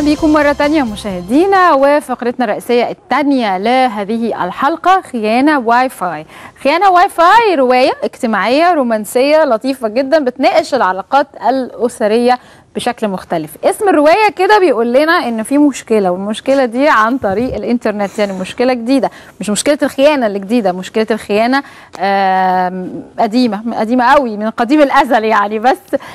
اهلا بيكم مره تانية مشاهدينا وفقرتنا الرئيسيه الثانيه لهذه الحلقه خيانه واي فاي خيانه واي فاي روايه اجتماعيه رومانسيه لطيفه جدا بتناقش العلاقات الاسريه بشكل مختلف اسم الروايه كده بيقول لنا ان في مشكله والمشكله دي عن طريق الانترنت يعني مشكله جديده مش مشكله الخيانه اللي جديده مشكله الخيانه آم، قديمه قديمه قوي من قديم الازل يعني بس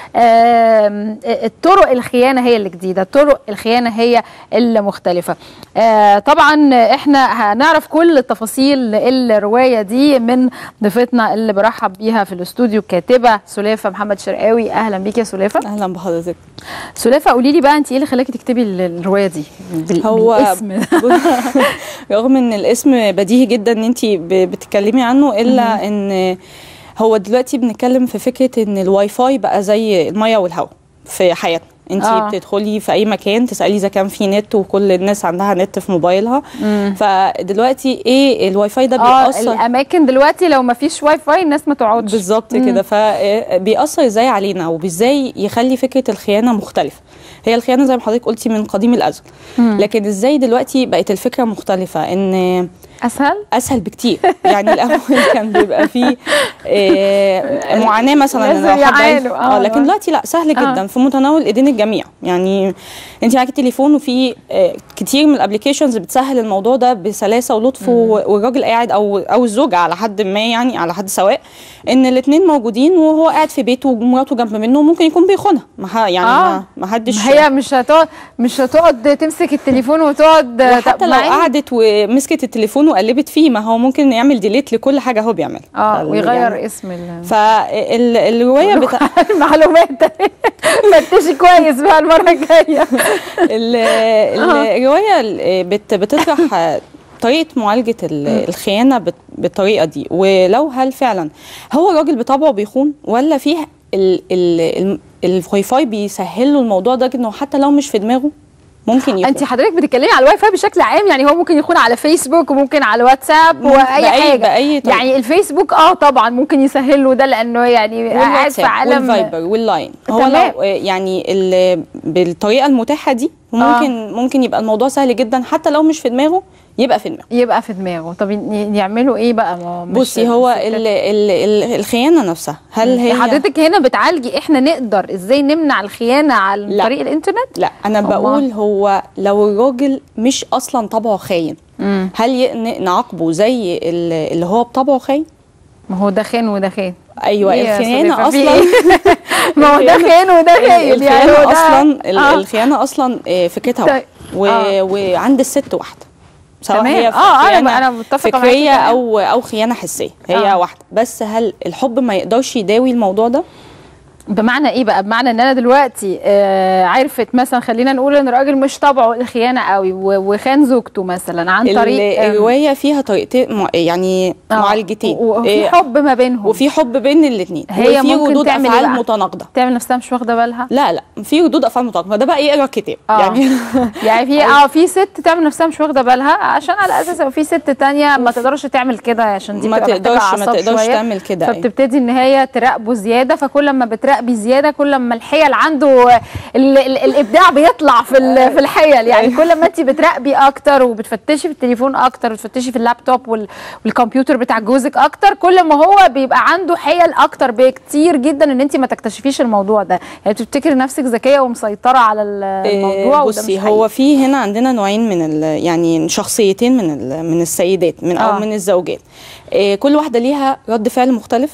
آم، الطرق الخيانه هي اللي جديده طرق الخيانه هي اللي مختلفه آه، طبعا احنا هنعرف كل تفاصيل الروايه دي من ضيفتنا اللي برحب بيها في الاستوديو الكاتبه سلافه محمد شرقاوي اهلا بيك يا سلافه اهلا بحضرتك سلافه قولي لي بقى انت ايه اللي خلاكي تكتبي ال- الروايه دي بال- هو بالاسم ده؟ رغم ان الاسم بديهي جدا ان انت بتتكلمي عنه الا ان هو دلوقتي بنتكلم في فكره ان الواي فاي بقى زي الميه والهواء في حياتنا انت آه. آه. بتدخلي في اي مكان تسالي اذا كان في نت وكل الناس عندها نت في موبايلها فدلوقتي ايه الواي فاي ده اه بيأثر الاماكن دلوقتي لو ما فيش واي فاي الناس ما تقعدش بالظبط كده فبيأثر ازاي علينا وازاي يخلي فكره الخيانه مختلفه هي الخيانه زي ما حضرتك قلتي من قديم الازل لكن ازاي دلوقتي بقت الفكره مختلفه ان اسهل اسهل بكتير يعني الاول كان بيبقى فيه آه، معاناه مثلا لازم إن لو حد عايز- يعانوا، آه. اه لكن دلوقتي لا سهل جدا في متناول ايدين الجميع يعني انت معاكي تليفون وفي آه، كتير من الابلكيشنز بتسهل الموضوع ده بسلاسه ولطف و- والراجل قاعد او او الزوجه على حد ما يعني على حد سواء ان الاثنين موجودين وهو قاعد في بيته ومراته جنب منه ممكن يكون بيخونها ما ح- يعني آه. ما- ما حدش ما هي مش هتقعد مش هتقعد تمسك التليفون وتقعد وحتى طب لو مع إن- قعدت ومسكت التليفون وقلبت فيه ما هو ممكن يعمل ديليت لكل حاجه هو بيعملها اه فال- ويغير يعني اسم ال فالروايه بتا... المعلومات فتشي كويس بقى المره الجايه ال- ال- الروايه ال- بت... بتطرح طريقه معالجه ال- الخيانه بت- بالطريقه دي ولو هل فعلا هو الراجل بطبعه بيخون ولا فيه ال... ال... ال... الواي فاي بيسهل له الموضوع ده انه حتى لو مش في دماغه ممكن يخون انت حضرتك بتتكلمي على الواي فاي بشكل عام يعني هو ممكن يكون على فيسبوك وممكن على واتساب ممكن واي بأي- حاجه بأي طريقة. يعني الفيسبوك اه طبعا ممكن يسهل له ده لانه يعني قاعد في والواتساب عالم والفايبر واللاين هو تمام. لو آه، يعني ال- بالطريقه المتاحه دي ممكن ممكن يبقى الموضوع سهل جدا حتى لو مش في دماغه يبقى في دماغه يبقى في دماغه طب ي- يعملوا ايه بقى ما هو مش- بصي هو مش ال ال ال الخيانه نفسها هل هي حضرتك هنا بتعالجي احنا نقدر ازاي نمنع الخيانه عن لا. طريق الانترنت لا انا أمال. بقول هو لو الراجل مش اصلا طبعه خاين هل ي- ن- نعاقبه زي ال- اللي هو بطبعه خاين ما هو ده خان وده خان ايوه إيه يا الخيانه سليفة، في اصلا إيه؟ ما هو ده الخيانة- خان وده خاين ال- يعني هو الخيانه ده- اصلا ال- آه. الخيانه اصلا آه، فكرتها طيب. واحده و- آه. وعند الست واحده سواء تمام. هي آه، أنا- خيانة أنا متفقة معاكي فكريه تمام. او او خيانه حسيه هي آه. واحده بس هل الحب ما يقدرش يداوي الموضوع ده بمعنى ايه بقى بمعنى ان انا دلوقتي آه عرفت مثلا خلينا نقول ان الراجل مش طبعه الخيانه قوي و- وخان زوجته مثلا عن ال- طريق آم، الروايه فيها طريقتين مع- يعني آه، معالجتين و- وفي إيه، حب ما بينهم وفي حب بين الاثنين هي وفي ممكن ردود تعمل إيه افعال بقى؟ متناقضه تعمل نفسها مش واخده بالها لا لا في ردود افعال متناقضه ده بقى يقرا الكتاب آه. يعني يعني في اه في ست تعمل نفسها مش واخده بالها عشان على اساس إن في ست تانية ما تقدرش تعمل كده عشان دي ما بتبقى محتاجة تقدرش ما أعصاب تقدرش شوية. تعمل كده أيوة. فبتبتدي ان هي تراقبه زياده فكل ما بتراقبي زياده كل ما الحيل عنده ال ال الابداع بيطلع في ال- في الحيل يعني كل ما انت بتراقبي اكتر وبتفتشي في التليفون اكتر وتفتشي في اللابتوب وال والكمبيوتر بتاع جوزك اكتر كل ما هو بيبقى عنده حيل اكتر بكتير جدا ان انت ما تكتشفيش الموضوع ده يعني بتفتكري نفسك ذكيه ومسيطره على الموضوع إيه، وده بصي مش هو في هنا عندنا نوعين من ال يعني شخصيتين من ال من السيدات من او آه. من الزوجات إيه، كل واحده ليها رد فعل مختلف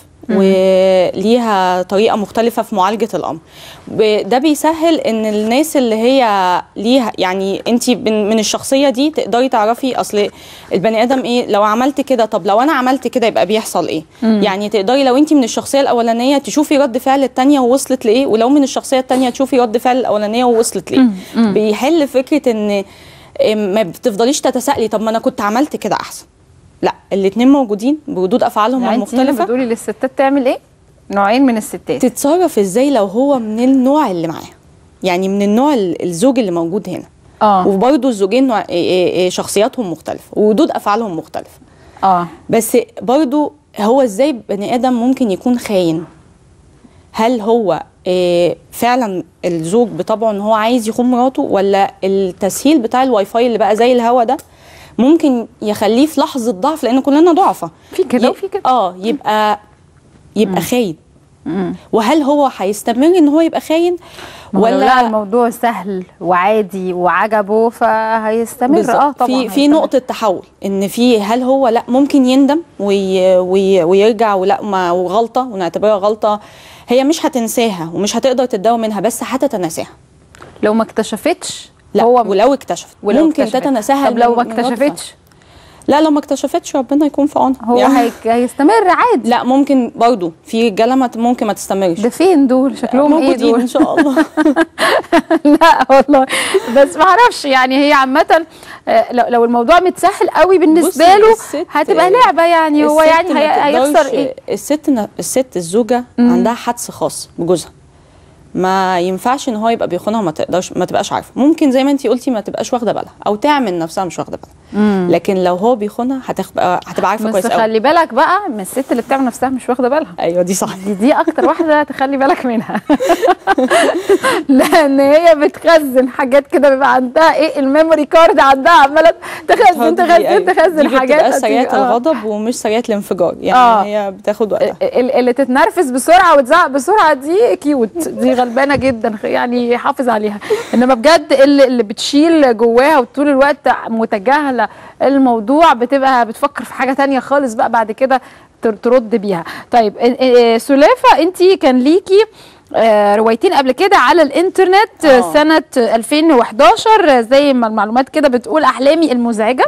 وليها طريقه مختلفه في معالجه الامر ب- ده بيسهل ان الناس اللي هي ليها يعني انت من الشخصيه دي تقدري تعرفي اصل البني ادم ايه لو عملت كده طب لو انا عملت كده يبقى بيحصل ايه يعني تقدري لو انت من الشخصيه الاولانيه تشوفي رد فعل التانية ووصلت لايه ولو من الشخصيه التانية تشوفي رد فعل الاولانيه ووصلت لايه بيحل فكره ان إيه، ما بتفضليش تتسائلي طب ما انا كنت عملت كده احسن لا الاتنين موجودين بردود افعالهم يعني انت هنا المختلفه بتقولي للستات تعمل ايه نوعين من الستات تتصرف ازاي لو هو من النوع اللي معاه يعني من النوع ال- الزوج اللي موجود هنا اه وبرضه الزوجين نوع- إيه- إيه- إيه شخصياتهم مختلفه وردود افعالهم مختلفه اه بس برضه هو ازاي بني ادم ممكن يكون خاين هل هو آه، فعلا الزوج بطبعه ان هو عايز يخون مراته ولا التسهيل بتاع الواي فاي اللي بقى زي الهوا ده ممكن يخليه في لحظه ضعف لان كلنا ضعفة في كده ي- وفي كده. اه يبقى يبقى خاين وهل هو هيستمر ان هو يبقى خاين ولا لا ولا الموضوع سهل وعادي وعجبه فهيستمر بالظبط. اه طبعا في في هيستمر. نقطه تحول ان في هل هو لا ممكن يندم وي وي ويرجع ولا ما وغلطه ونعتبرها غلطه هي مش هتنساها ومش هتقدر تتداوى منها بس هتتناساها لو ما اكتشفتش لا هو ولو اكتشفت ولو ممكن اكتشفت. تتناساها طب لو ما من- من رد اكتشفتش فعل. لا لو ما اكتشفتش ربنا يكون في عونها هو يعني هيك- هيستمر عادي لا ممكن برضو في رجاله ما- ممكن ما تستمرش ده فين دول شكلهم ايه موجودين دول ان شاء الله لا والله بس ما اعرفش يعني هي عامه آه، لو لو الموضوع متسهل قوي بالنسبه بصي، له الست- هتبقى لعبه يعني هو الست يعني ما هي- هيخسر تقدرش- ايه الست ن- الست الزوجه عندها حدس خاص بجوزها ما ينفعش ان هو يبقى بيخونها وما تقدرش ما تبقاش عارفه ممكن زي ما انت قلتي ما تبقاش واخده بالها او تعمل نفسها مش واخده بالها لكن لو هو بيخونها هتبقى هتبقى عارفه بس كويس قوي خلي بالك بقى من الست اللي بتعمل نفسها مش واخده بالها ايوه دي صح دي دي اكتر واحده تخلي بالك منها لان هي بتخزن حاجات كده بيبقى عندها ايه الميموري كارد عندها عماله تخزن تخزن تخزن دي حاجات بتبقى سريعه آه. الغضب ومش سريعه الانفجار يعني آه. هي بتاخد وقتها ال- اللي تتنرفز بسرعه وتزعق بسرعه دي كيوت دي غلبانه جدا يعني حافظ عليها انما بجد اللي, اللي بتشيل جواها وطول الوقت متجاهله الموضوع بتبقى بتفكر في حاجه تانية خالص بقى بعد كده تر- ترد بيها طيب ا- ا- سلافه انت كان ليكي آه، روايتين قبل كده على الانترنت آه. آه. سنه 2011 زي ما المعلومات كده بتقول احلامي المزعجه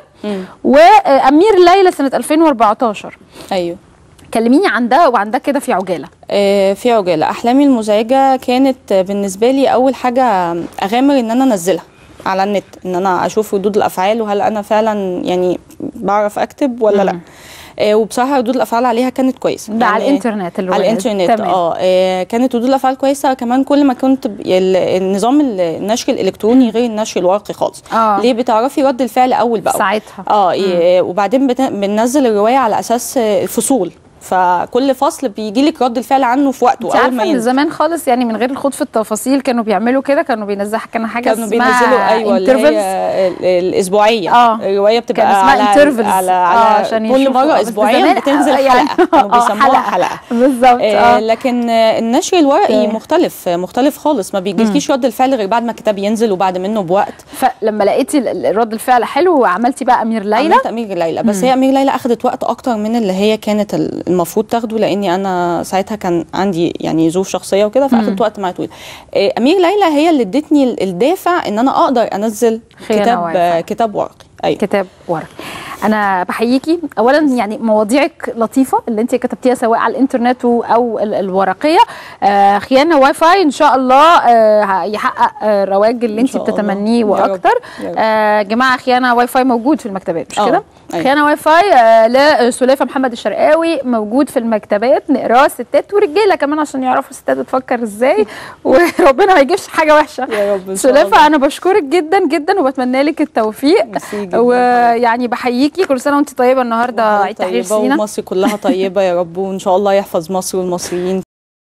وامير ليلى سنه 2014 ايوه كلميني عن ده وعن ده كده في عجاله آه، في عجاله احلامي المزعجه كانت بالنسبه لي اول حاجه اغامر ان انا انزلها على النت ان انا اشوف ردود الافعال وهل انا فعلا يعني بعرف اكتب ولا لا آه، وبصراحه ردود الافعال عليها كانت كويسه ده على يعني الانترنت الرواية. على الانترنت تمام. اه آه، كانت ردود الافعال كويسه كمان كل ما كنت ب- ال- النظام ال- النشر الالكتروني غير النشر الورقي خالص آه. ليه بتعرفي رد الفعل اول باول ساعتها. اه إيه، وبعدين بت- بننزل الروايه على اساس آه، فصول فكل فصل بيجي لك رد الفعل عنه في وقته انت اول عارفه ما من ينزل زمان خالص يعني من غير الخوض في التفاصيل كانوا بيعملوا كده كانوا بينزلوا كان حاجه كانوا اسمها بينزلوا ايوه اللي intervals. هي ال- الاسبوعيه آه. الروايه بتبقى كان اسمها على intervals. على, آه، على عشان كل يشوفوا. مره بس اسبوعيا زمان بتنزل آه، يعني حلقه كانوا آه، بيسموها حلقه بالظبط آه اه لكن آه، النشر الورقي اوكي. مختلف آه، مختلف خالص ما بيجيلكيش رد الفعل غير بعد ما الكتاب ينزل وبعد منه بوقت فلما لقيتي ال- ال- رد الفعل حلو وعملتي بقى امير ليلى عملت امير ليلى بس هي امير ليلى اخذت وقت اكتر من اللي هي كانت ال- المفروض تاخده لاني انا ساعتها كان عندي يعني ظروف شخصيه وكده فاخدت وقت معايا طويل آه، امير ليلى هي اللي ادتني ال- الدافع ان انا اقدر انزل خيانة كتاب واقفة. آه، كتاب ورقي ايوه كتاب ورقي انا بحييكي اولا يعني مواضيعك لطيفه اللي انت كتبتيها سواء على الانترنت و- او ال- الورقيه آه خيانه واي فاي ان شاء الله آه يحقق آه الرواج اللي إن انت شاء الله. بتتمنيه يا رب. واكتر يا رب. آه جماعه خيانه واي فاي موجود في المكتبات مش آه، كده أيوة. خيانه واي فاي آه لسليفه محمد الشرقاوي موجود في المكتبات نقراه ستات ورجاله كمان عشان يعرفوا الستات بتفكر ازاي وربنا ما يجيبش حاجه وحشه يا رب إن شاء سليفه الله. انا بشكرك جدا جدا وبتمنى لك التوفيق ميرسي جداً. ويعني بحييكي كل سنه وانت طيبه النهارده عيد تحرير طيبة سينا ومصر كلها طيبة يا رب وإن شاء الله يحفظ مصر والمصريين